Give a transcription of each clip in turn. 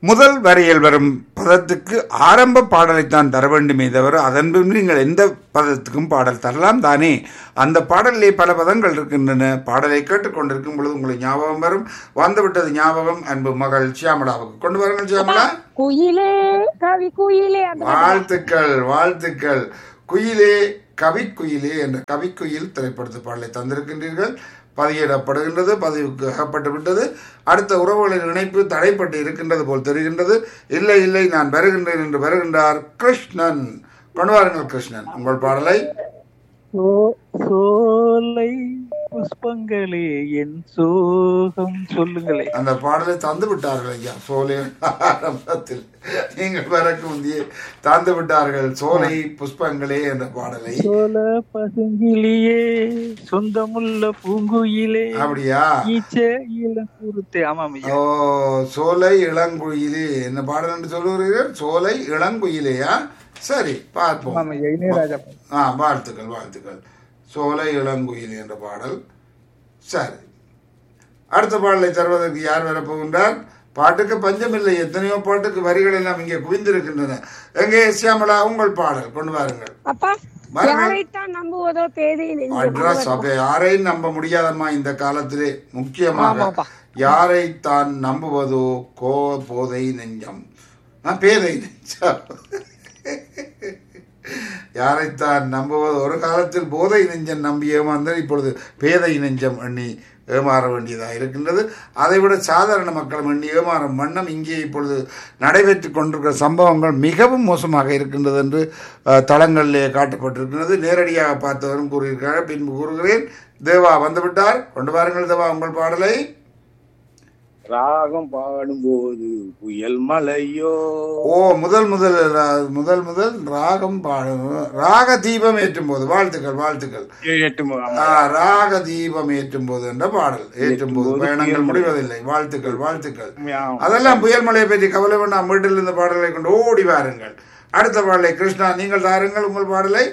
முதல் வரியில் வரும் பதத்துக்கு ஆரம்ப பாடலைத்தான் தர வேண்டுமே தவிர அதன் பின் நீங்கள் எந்த பதத்துக்கும் பாடல் தரலாம் தானே அந்த பாடலிலே பல பதங்கள் இருக்கின்றன பாடலை கேட்டுக்கொண்டிருக்கும் பொழுது உங்களுக்கு ஞாபகம் வரும் வந்துவிட்டது ஞாபகம் அன்பு மகள் சியாமலாவுக்கு கொண்டு வாருங்கள் சியாமலா குயிலே கவி குயிலே அந்த பாட்டு. வாழ்த்துக்கள் வாழ்த்துக்கள் குயிலே கவிக்குயிலே என்ற கவிக்குயில் திரைப்படத்து பாடலை தந்திருக்கின்றீர்கள் பதியிடப்படுகின்றது பதிவுக்கு அகப்பட்டு விட்டது அடுத்த உறவுகளின் இணைப்பு தடைப்பட்டு இருக்கின்றது போல் தெரிகின்றது இல்லை இல்லை நான் வருகின்றேன் என்று வருகின்றார் கிருஷ்ணன் கொண்டு வாருங்கள் கிருஷ்ணன் உங்கள் பாடலை சோ- சோலை புஷ்பங்களே என் சோகம் சொல்லுங்களே அந்த பாடலை தந்து விட்டார்கள் ஐயா சோலை ஆரம்பத்தில் நீங்கள் வரக்கு முந்தையே தந்து விட்டார்கள் சோலை புஷ்பங்களே என்ற பாடலை சோல பசுங்கிளியே சொந்தமுள்ள பூங்குயிலே அப்படியா ஈச்ச இளங்குருத்தே ஆமாம் ஐயா ஓ சோலை இளங்குயிலே என்ன பாடல் என்று சொல்லுகிறீர்கள் சோலை இளங்குயிலேயா சரி பார்ப்போம் ஆமாம் ஐயா இளையராஜா பாட்டு. ஆ வாழ்த்துக்கள் வாழ்த்துக்கள் சோலை இளங்குயில் என்ற பாடல் சரி அடுத்த பாடலை தருவதற்கு யார் வரப்போகின்றார் பாட்டுக்கு பஞ்சமில்லை எத்தனையோ பாட்டுக்கு வரிகள் எல்லாம் இங்கே குவிந்திருக்கின்றன எங்கே சியாமலா உங்கள் பாடல் கொண்டு வாருங்கள் அப்பா வாருங்கள். யாரைத்தான் நம்புவதோ பேதை நெஞ்சம். அட்ரஸ் அப்ப யாரையும் நம்ப முடியாதம்மா இந்த காலத்திலே முக்கியமாக ஆமாப்பா. யாரைத்தான் நம்புவதோ கோ போதை நெஞ்சம் ஆ, பேதை நெஞ்சம் யாரைத்தான் நம்புவது ஒரு காலத்தில் போதை நெஞ்சம் நம்பி ஏமாந்தால் இப்பொழுது பேதை நெஞ்சம் எண்ணி ஏமாற வேண்டியதாக இருக்கின்றது அதைவிட சாதாரண மக்களும் எண்ணி ஏமாறும் வண்ணம் இங்கே இப்பொழுது நடைபெற்று கொண்டிருக்கிற சம்பவங்கள் மிகவும் மோசமாக இருக்கின்றது என்று அஹ், தளங்களிலே காட்டப்பட்டிருக்கிறது நேரடியாக பார்த்தவரும் கூறியிருக்கிறார் பின்பு கூறுகிறேன் தேவா வந்துவிட்டார் கொண்டு வாருங்கள் தேவா உங்கள் பாடலை ராகம் பாடும்போது புயல் மலையோ ஓ முதல் முதல் ரா- முதல் முதல் ராகம் பாடு ராக தீபம் ஏற்றும் போது வாழ்த்துக்கள் வாழ்த்துக்கள் எட்டு மு- ஆ, ராக தீபம் ஏற்றும் போது என்ற பாடல் ஏற்றும் போது போது பயணங்கள் புயல் மழை. முடிவதில்லை வாழ்த்துக்கள் வாழ்த்துக்கள் ஆமாம். அதெல்லாம் புயல் மலையை பற்றி கவலை வேண்டாம் வீட்டில் இருந்த பாடலை கொண்டு ஓடி வாருங்கள் அடுத்த பாடலை கிருஷ்ணா நீங்கள் தாருங்கள் உங்கள் பாடலை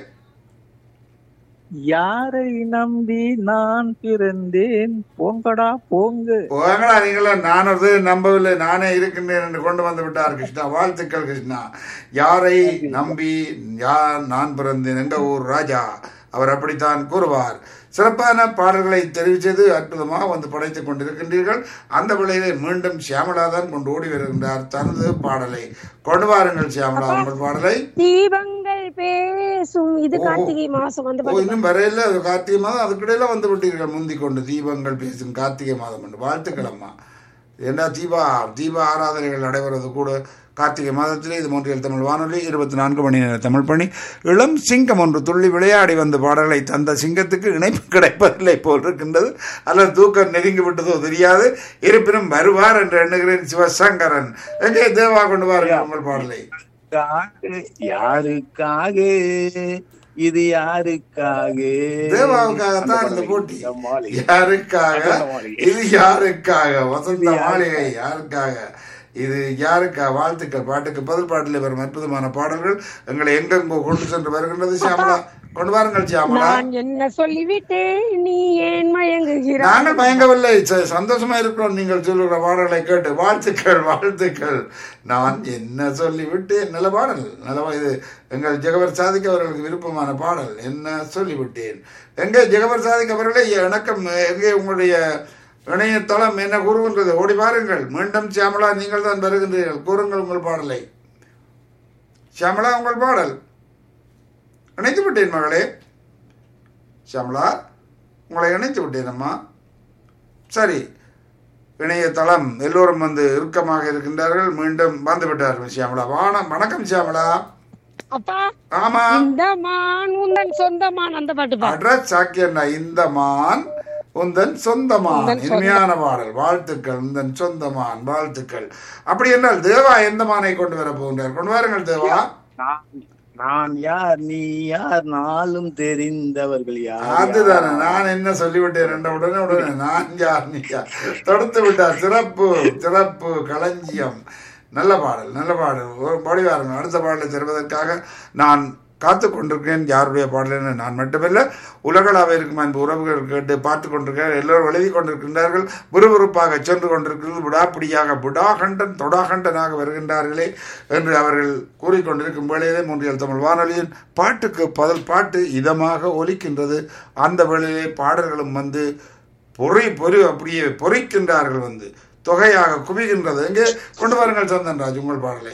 யாரை நம்பி நான் பிறந்தேன் போங்கடா போங்க போங்களா நீங்களா நான் ஒரு நம்பவில்லை நானே இருக்கின்றேன் என்று கொண்டு வந்து விட்டார் கிருஷ்ணா வாழ்த்துக்கள் கிருஷ்ணா யாரை நம்பி யார் நான் பிறந்தேன் என்ற ஊர் ராஜா அவர் அப்படித்தான் கூறுவார் சிறப்பான பாடல்களை தெரிவித்தது அற்புதமாக வந்து படைத்துக் கொண்டிருக்கின்றீர்கள் அந்த வேளையிலே மீண்டும் சியாமலா தான் கொண்டு ஓடி வருகின்றார் தனது பாடலை கொண்டு வாருங்கள் சியாமலா உங்கள் பாடலை தீபங்கள் பேசும் இது கார்த்திகை மாசம் வந்து ஓ பாட்டு. இன்னும் வரையில அது கார்த்திகை மாதம் அதுக்கிடையில வந்து விட்டீர்கள் முந்தி கொண்டு தீபங்கள் பேசும் கார்த்திகை மாதம் என்று வாழ்த்துக்கள் அம்மா ஏன்னா தீபா தீப ஆராதனைகள் நடைபெறுவது கூட கார்த்திகை மாதத்திலே இது மூன்றியல் தமிழ் வானொலி இருபத்தி நான்கு மணி நேர தமிழ் பணி இளம் சிங்கம் ஒன்று துள்ளி விளையாடி வந்த பாடல்களை தந்த சிங்கத்துக்கு இணைப்பு கிடைப்பதில்லை போல் இருக்கின்றது அல்லது தூக்கம் நெருங்கி விட்டதோ தெரியாது இருப்பினும் வருவார் என்று எண்ணுகிறேன் சிவசங்கரன் எங்கே தேவா கொண்டு வாருங்கள் உங்கள் பாடலை யாருக்காக இது யாருக்காக தேவாவுக்காகத்தான் இந்த போட்டி இந்த மாளிகை. யாருக்காக வசந்த மாளிகை. இது யாருக்காக வசந்த மாளிகை யாருக்காக இது யாருக்காக வாழ்த்துக்கள் பாட்டுக்கு பதில் பாட்டில் வரும் அற்புதமான பாடல்கள் எங்களை எங்கெங்கோ கொண்டு சென்று வருகின்றது சியாமலா கொண்டு வாருங்கள் சியாமலா நான் என்ன சொல்லிவிட்டேன் நீ ஏன் மயங்குகிறாய் நாங்கள் மயங்கவில்லை ச- சந்தோஷமா இருக்கிறோம் நீங்கள் சொல்லுகிற பாடல்களை கேட்டு வாழ்த்துக்கள் வாழ்த்துக்கள் நான் என்ன சொல்லிவிட்டேன் நல்ல பாடல் நல்ல இது எங்கள் ஜெகவர் சாதிக் அவர்களுக்கு விருப்பமான பாடல் என்ன சொல்லிவிட்டேன் எங்கே ஜெகவர் சாதிக் அவர்களே வணக்கம் எங்கே உங்களுடைய இணையதளம் என்ன கூறுகின்றது ஓடி பாருங்கள் மீண்டும் சியாமலா நீங்கள் தான் வருகின்றீர்கள் கூறுங்கள் உங்கள் பாடலை சியாமலா உங்கள் பாடல் இணைத்து விட்டேன் மகளே சியாமலா உங்களை இணைத்து விட்டேன் அம்மா சரி இணையதளம் எல்லோரும் வந்து இறுக்கமாக இருக்கின்றார்கள் மீண்டும் வந்து விட்டார்கள் சியாமலா வானம் வணக்கம் சியாமலா அப்பா ஆமா இந்த மான் உந்தன் சொந்த மான் அந்த பாட்டு பா அட்ரஸ் சாக்கியண்ணா இந்த மான் உந்தன் சொந்தமான் உந்தன் சொந்த- இனிமையான பாடல் வாழ்த்துக்கள் உந்தன் சொந்தமான் வாழ்த்துக்கள் அப்படி என்றால் தேவா எந்த மானை கொண்டு வர போகின்றார் கொண்டு வாருங்கள் தேவா நான் நான் யார் நீ யார் நாளும் தெரிந்தவர்கள் யார் அதுதானே நான் என்ன சொல்லிவிட்டேன் என்ற உடனே உடனே நான் யார் நீ யார் தொடுத்து விட்டார் சிறப்பு சிறப்பு களஞ்சியம் நல்ல பாடல் நல்ல பாடல் ஒரு படி வாருங்கள் அடுத்த பாடலை தருவதற்காக நான் காத்து கொண்டிருக்கேன் யாருடைய பாடல் நான் மட்டுமல்ல உலகளாக இருக்கும் அன்பு உறவுகள் கேட்டு பார்த்து கொண்டிருக்கிறேன் எல்லோரும் எழுதி கொண்டிருக்கின்றார்கள் விறுவிறுப்பாக சென்று கொண்டிருக்கிறது விடாப்பிடியாக புடாகண்டன் தொடாகண்டனாக வருகின்றார்களே என்று அவர்கள் கூறிக்கொண்டிருக்கும் வேளையிலே மூன்றியல் தமிழ் வானொலியின் பாட்டுக்கு பதில் பாட்டு இதமாக ஒலிக்கின்றது அந்த வேளையிலே பாடல்களும் வந்து பொறி பொறி அப்படியே பொறிக்கின்றார்கள் வந்து தொகையாக குவிகின்றது எங்கே கொண்டு வாருங்கள் சந்தன்ராஜ் உங்கள் பாடலை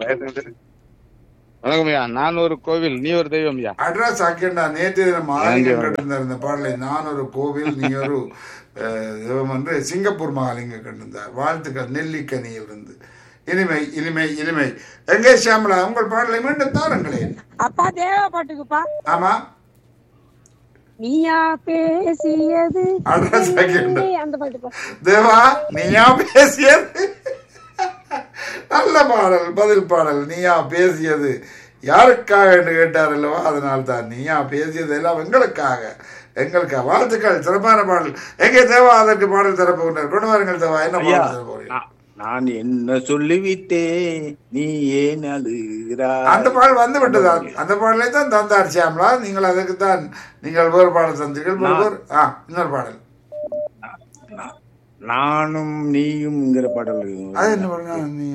வணக்கம் ஐயா நான் ஒரு கோவில் நீ ஒரு தெய்வம் ஐயா அட்ரஸ் ஆக்கிண்டா நேற்று தினம் மாலிங்கம் கண்டிருந்தார் இந்த பாடலை நான் ஒரு கோவில் நீ ஒரு அஹ், தெய்வம் என்று சிங்கப்பூர் மகாலிங்கம் கண்டிருந்தார் வாழ்த்துக்கள் நெல்லிக்கனியில் இருந்து இனிமை இனிமை இனிமை எங்கே சியாமலா உங்கள் பாடலை மீண்டும் தாருங்களேன் அப்பா தேவா பாட்டுக்குப்பா ஆமா நீயா பேசியது அட்ரஸ் ஆக்கிண்டா அந்த பாட்டுப்பா தேவா நீயா பேசியது நல்ல பாடல் பதில் பாடல் நீயா பேசியது யாருக்காக என்று கேட்டார் அல்லவா அதனால் தான் நீயா பேசியது எல்லாம் எங்களுக்காக எங்களுக்காக வாழ்த்துக்கள் சிறப்பான பாடல் எங்கே தேவா அதற்கு பாடல் தரப்போகின்றார் கொண்டு வாருங்கள் தேவா என்ன ஐயா, பாடல் தரப்போகிறீர்கள் நான்- நான் என்ன சொல்லிவிட்டே நீ ஏன் அழுகிறாய் அந்த பாடல் வந்து விட்டதா அந்த பாடலை தான் தந்தார் சியாமலா நீங்கள் அதற்கு தான் நீங்கள் வேறு பாடல் தந்தீர்கள் வேறு வேறு- ஆ இன்னொரு பாடல் நா- நானும் நீயும்ங்கிற பாடல் அது என்ன பாருங்க நீ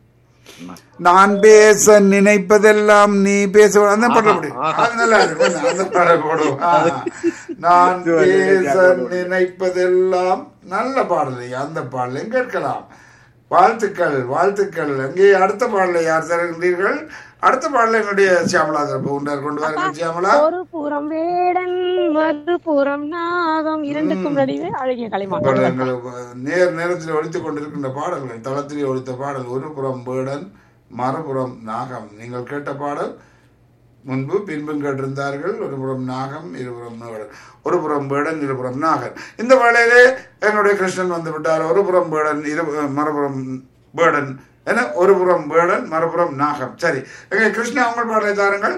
நான் பேச நினைப்பதெல்லாம் நீ பேச அந்த பாடல் அப்படி அது நல்லா இருக்கு கொஞ்சம் அந்த பாடல் போடுவோம் ஆ. நான் பேச நினைப்பதெல்லாம் நல்ல பாடல் அந்த பாடலையும் கேட்கலாம் வாழ்த்துக்கள் வாழ்த்துக்கள் அங்கே அடுத்த பாடலை யார் தருகின்றீர்கள் அடுத்த பாடலை என்னுடைய சியாமலா போகின்றார் கொண்டு வாருங்கள் சியாமலா ஒரு புறம் வேடன் மறுபுறம் நாகம் இரண்டுக்கும் நடுவே அழகிய கலைமான் பாடல்கள் நேர் நேரத்தில் ஒழித்துக் கொண்டிருக்கின்ற பாடல்கள் தளத்திலே ஒழித்த பாடல் ஒரு புறம் வேடன் மறுபுறம் நாகம் நீங்கள் கேட்ட பாடல் முன்பு பின்பும் கேட்டிருந்தார்கள் ஒரு புறம் நாகம் இருபுறம் வேடன் ஒரு புறம் வேடன் இருபுறம் நாகன் இந்த வேளையிலே எங்களுடைய கிருஷ்ணன் வந்து விட்டார் ஒரு புறம் வேடன் இரு மறுபுறம் வேடன் என ஒரு புறம் வேடன் மறுபுறம் நாகம் சரி எங்க கிருஷ்ணா உங்கள் பாடலை தாருங்கள்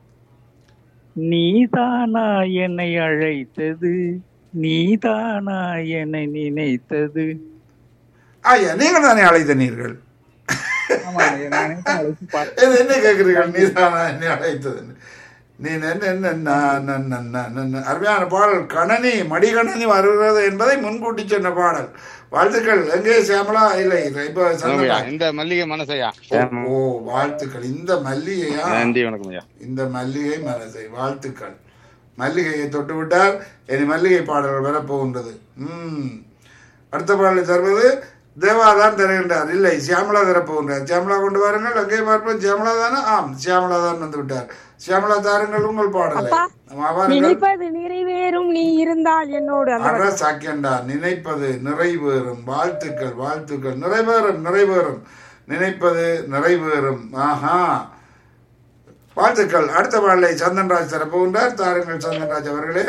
நீதானா என்னை அழைத்தது நீதானா என்னை நினைத்தது ஐயா நீங்கள் தானே அழைத்தனீர்கள் ஆமா ஐயா, நானே தான் அழைச்சு பார்த்தேன். இது என்ன கேட்குறீர்கள் நீதானா என்னை அழைத்ததுன்னு நீ நென்ன என்ன நா- நா- நா- நா- நா- நா. அருமையான பாடல் கணனி மடிகணனி வருகிறது என்பதை முன்கூட்டி சொன்ன பாடல் வாழ்த்துக்கள் எங்கே சியாமலா இல்லை இல்லை இப்ப வணக்கம் ஐயா சந்தனா இந்த மல்லிகை மனசையா ஓ வாழ்த்துக்கள் இந்த மல்லிகையா நன்றி வணக்கம் ஐயா இந்த மல்லிகை மனசை வாழ்த்துக்கள் மல்லிகையை தொட்டு விட்டார் இனி மல்லிகை பாடல்கள் வரப்போகின்றது ம் அடுத்த பாடலை தருவது தேவா தான் தருகின்றார் இல்லை சியாமலா தரப்போகின்றார் சியாமலா கொண்டு வாருங்கள் அங்கே பார்ப்போம் சியாமலா தானே ஆம் சியாமலா தான் வந்து விட்டார் சியாமலா தாருங்கள் உங்கள் பாடலை அப்பா, வாருங்கள் நினைப்பது நிறைவேறும் நீ இருந்தால் என்னோடு அந்த அட சாக்கியண்டா நினைப்பது நிறைவேறும் வாழ்த்துக்கள் வாழ்த்துக்கள் நிறைவேறும் நிறைவேறும் நினைப்பது நிறைவேறும் ஆஹா வாழ்த்துக்கள் அடுத்த பாடலை சந்தன்ராஜ் தரப்போகின்றார் தாருங்கள் சந்தன்ராஜ் அவர்களே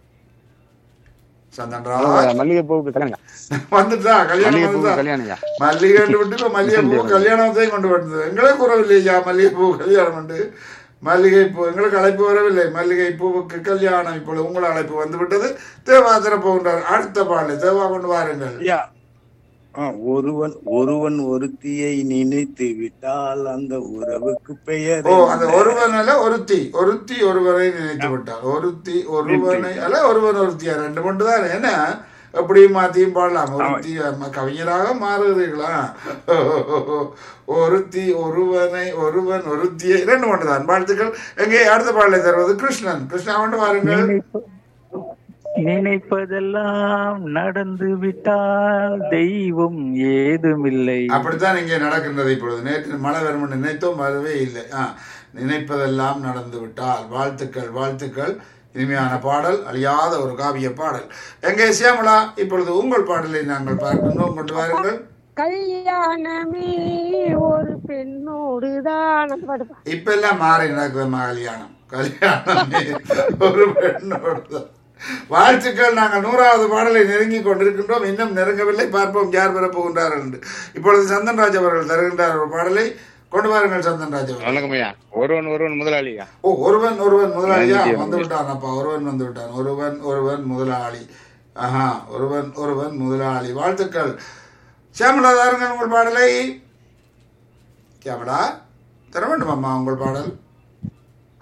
சந்தன்ராஜ் மல்லிகை பூவுக்கு கல்யாணம் வந்துட்டா கல்யாணம் மல்லிகை பூ வந்துட்டா கல்யாணம் ஐயா மல்லிகை விட்டு இப்ப மல்லிகை பூ கல்யாணத்தையும் கொண்டு வந்தது எங்களே குறவில்லையா மல்லிகை பூ கல்யாணம் உண்டு மல்லிகை பூ எங்களுக்கு அழைப்பு வரவில்லை மல்லிகை பூவுக்கு கல்யாணம் இப்பொழுது உங்கள் அழைப்பு வந்து விட்டது தேவா போகின்றார் அடுத்த பாடலை தேவா கொண்டு வாருங்கள் ஐயா ஆ, ஒருவன் ஒருவன் ஒருத்தியை நினைத்து விட்டால் அந்த உறவுக்கு பெயர் ஓ அந்த ஒருவன் அல்ல ஒருத்தி ஒருத்தி ஒருவரை நினைத்து விட்டார் ஒருத்தி ஒருவனை அல்ல ஒருவன் ஒருத்தியா ரெண்டு மட்டும் தான் என்ன எப்படியும் மாத்தியும் பாடலாம் ஒருத்தி அம்ம, கவிஞராக மாறுகிறீர்களா ஒருத்தி ஒருவனை ஒருவன் ஒருத்தியை ரெண்டு மட்டும் தான் வாழ்த்துக்கள் எங்கே அடுத்த பாடலை தருவது கிருஷ்ணன் கிருஷ்ணா கொண்டு வாருங்கள் நினைப்ப- நினைப்பதெல்லாம் நடந்து விட்டால் தெய்வம் ஏதுமில்லை அப்படித்தான் இங்கே நடக்கின்றது இப்பொழுது நேற்று மழை வரும் என்று நினைத்தோம் வரவே இல்லை ஆ நினைப்பதெல்லாம் நடந்து விட்டால் வாழ்த்துக்கள் வாழ்த்துக்கள் இனிமையான பாடல் அழியாத ஒரு காவிய பாடல் எங்கே சியாமலா இப்பொழுது உங்கள் பாடலை நாங்கள் பார்க்கின்றோம் கொண்டு வாருங்கள் கல்யாணமே ஒரு பெண்ணோடுதான் அந்த பாட்டுப்பா இப்ப எல்லாம் மாறி நடக்குதுமா கல்யாணம் கல்யாணம் ஒரு பெண்ணோடு தான். வாழ்த்துக்கள் நாங்கள் நூறாவது பாடலை நெருங்கி கொண்டிருக்கின்றோம் இன்னும் நெருங்கவில்லை பார்ப்போம் யார் பெறப் போகின்றார்கள் என்று இப்பொழுது சந்தன்ராஜ் அவர்கள் தருகின்றார் ஒரு பாடலை கொண்டு வாருங்கள் சந்தன்ராஜ் அவர்கள் வணக்கம் ஐயா ஒருவன் ஒருவன் முதலாளியா ஓ ஒருவன் ஒருவன் முதலாளியா நன்றி, வந்து விட்டான் அப்பா ஒருவன் வந்து விட்டான் ஒருவன் ஒருவன் முதலாளி ஆஹா ஒருவன் ஒருவன் முதலாளி வாழ்த்துக்கள் சியாமலா தாருங்கள் உங்கள் பாடலை சியாமலா தர வேண்டும் அம்மா உங்கள் பாடல்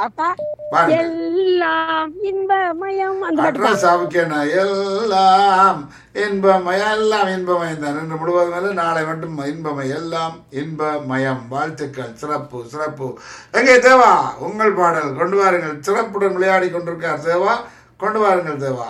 அப்பா பாருங்க. எல்லாம் இன்பமயம் அந்த பாட்டு அட்ரா சாவுக்கேனா எல்லாம் இன்பமயம் எல்லாம் இன்பமயம் தான் இன்று முழுவதும் அல்ல, நாளை மட்டும் இன்பமயம் எல்லாம் இன்பமயம் வாழ்த்துக்கள் சிறப்பு சிறப்பு எங்கே தேவா உங்கள் பாடல் கொண்டு வாருங்கள் சிறப்புடன் விளையாடி கொண்டிருக்கார் தேவா கொண்டு வாருங்கள் தேவா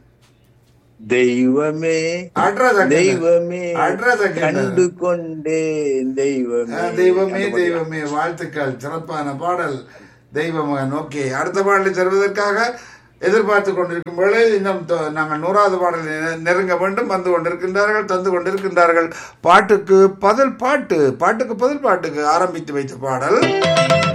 தெய்வமே அட்ரஸ் தெய்வமே அட்ரஸ் கண்டு கொண்டேன் தெய்வமே தெய்வமே தெய்வமே வாழ்த்துக்கள் சிறப்பான பாடல் தெய்வமகன் ஓகே அடுத்த பாடலை தருவதற்காக எதிர்பார்த்து கொண்டிருக்கும் வேளை இன்னும் தொ- நாங்கள் நூறாவது பாடலை நெ- நெருங்க வேண்டும் வந்து கொண்டிருக்கின்றார்கள் தந்து கொண்டிருக்கின்றார்கள் பாட்டுக்கு பதில் பாட்டு பாட்டுக்கு பதில் பாட்டுக்கு ஆரம்பித்து வைத்த பாடல்